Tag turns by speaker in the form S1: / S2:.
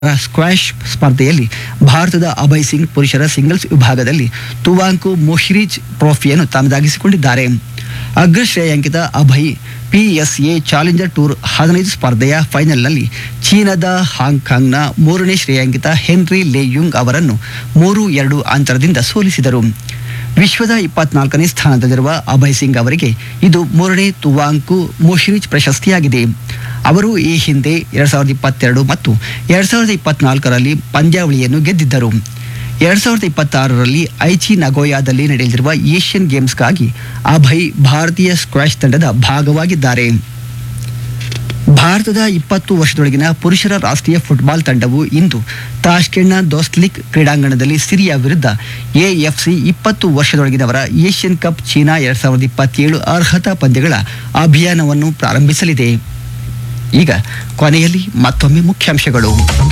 S1: squash ಸ್ಪರ್ಧೆಯಲ್ಲಿ ಭಾರತದ ಅಭಯ್ ಸಿಂಗ್ ಪುರುಷರ ಸಿಂಗಲ್ಸ್ ವಿಭಾಗದಲ್ಲಿ ತುವಾಂಕು ಮೊಶ್ರೀಜ್ ಟ್ರೋಫಿಯನ್ನು ತಮ್ಮದಾಗಿಸಿಕೊಂಡಿದ್ದಾರೆ ಅಗ್ರ ಶ್ರೇಯಾಂಕಿತ ಅಭಯ್ ಪಿಎಸ್ಎ ಚಾಲೆಂಜರ್ ಟೂರ್ ಹದಿನೈದು ಸ್ಪರ್ಧೆಯ ಫೈನಲ್ನಲ್ಲಿ ಚೀನಾದ ಹಾಂಗ್ಕಾಂಗ್ನ ಮೂರನೇ ಶ್ರೇಯಾಂಕಿತ ಹೆನ್ರಿ ಲೇಯುಂಗ್ ಅವರನ್ನು ಮೂರು ಎರಡು ಅಂತರದಿಂದ ಸೋಲಿಸಿದರು ವಿಶ್ವದ ಇಪ್ಪತ್ನಾಲ್ಕನೇ ಸ್ಥಾನದಲ್ಲಿರುವ ಅಭಯ್ ಸಿಂಗ್ ಅವರಿಗೆ ಇದು ಮೂರನೇ ತುವಾಂಕು ಮೊಶ್ರೀಜ್ ಪ್ರಶಸ್ತಿಯಾಗಿದೆ ಅವರು ಈ ಹಿಂದೆ ಎರಡ್ ಸಾವಿರದ ಇಪ್ಪತ್ತೆರಡು ಮತ್ತು ಎರಡ್ ಸಾವಿರದ ಇಪ್ಪತ್ನಾಲ್ಕರಲ್ಲಿ ಪಂದ್ಯಾವಳಿಯನ್ನು ಗೆದ್ದಿದ್ದರು ಎರಡ್ ಸಾವಿರದ ಇಪ್ಪತ್ತಾರರಲ್ಲಿ ಐಚಿ ನಗೋಯಾದಲ್ಲಿ ನಡೆಯಲಿರುವ ಏಷ್ಯನ್ ಗೇಮ್ಸ್ಗಾಗಿ ಅಭಯ್ ಭಾರತೀಯ ಸ್ಕ್ವಾಷ್ ತಂಡದ ಭಾಗವಾಗಿದ್ದಾರೆ ಭಾರತದ ಇಪ್ಪತ್ತು ವರ್ಷದೊಳಗಿನ ಪುರುಷರ ರಾಷ್ಟ್ರೀಯ ಫುಟ್ಬಾಲ್ ತಂಡವು ಇಂದು ತಾಷ್ಕೆಂಡ್ನ ದೋಸ್ಲಿಕ್ ಕ್ರೀಡಾಂಗಣದಲ್ಲಿ ಸಿರಿಯಾ ವಿರುದ್ಧ ಎಎಫ್ಸಿ ಇಪ್ಪತ್ತು ವರ್ಷದೊಳಗಿನವರ ಏಷ್ಯನ್ ಕಪ್ ಚೀನಾ ಎರಡ್ ಸಾವಿರದ ಇಪ್ಪತ್ತೇಳು ಅರ್ಹತಾ ಪಂದ್ಯಗಳ ಅಭಿಯಾನವನ್ನು ಪ್ರಾರಂಭಿಸಲಿದೆ ಈಗ ಕೊನೆಯಲ್ಲಿ ಮತ್ತೊಮ್ಮೆ ಮುಖ್ಯಾಂಶಗಳು